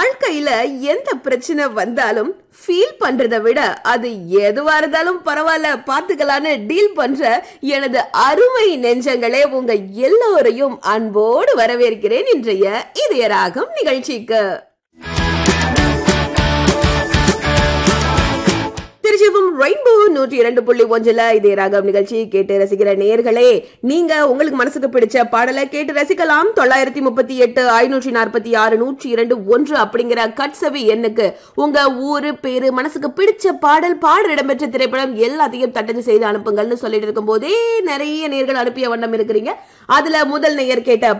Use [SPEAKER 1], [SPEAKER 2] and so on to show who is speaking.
[SPEAKER 1] வாழ்க்கையில எந்த பிரச்சனை வந்தாலும் ஃபீல் பண்றதை விட அது எதுவா இருந்தாலும் பரவாயில்ல பாத்துக்கலான்னு டீல் பண்ற எனது அருமை நெஞ்சங்களே உங்க எல்லோரையும் அன்போடு வரவேற்கிறேன் இன்றைய இதய ராகம் நிகழ்ச்சிக்கு திருச்சிவும் ரெயின்போ நூற்றி இரண்டு புள்ளி ஒன்றுல இதே ராகம் நிகழ்ச்சி கேட்டு ரசிக்கிற நேர்களே நீங்க உங்களுக்கு மனசுக்கு பிடிச்ச பாடலை கேட்டு ரசிக்கலாம் தொள்ளாயிரத்தி முப்பத்தி எட்டு ஐநூற்றி நாற்பத்தி ஆறு நூற்றி இரண்டு ஒன்று அப்படிங்கிற கட்சவி எண்ணுக்கு உங்க ஊரு பேரு மனசுக்கு பிடிச்ச பாடல் பாடல் இடம்பெற்ற திரைப்படம் எல்லாத்தையும் தட்டச்சு செய்து அனுப்புங்கள்னு சொல்லிட்டு இருக்கும் போதே நிறைய நேர்கள் அனுப்பிய வண்ணம் இருக்கிறீங்க அதுல முதல் நேயர் கேட்ட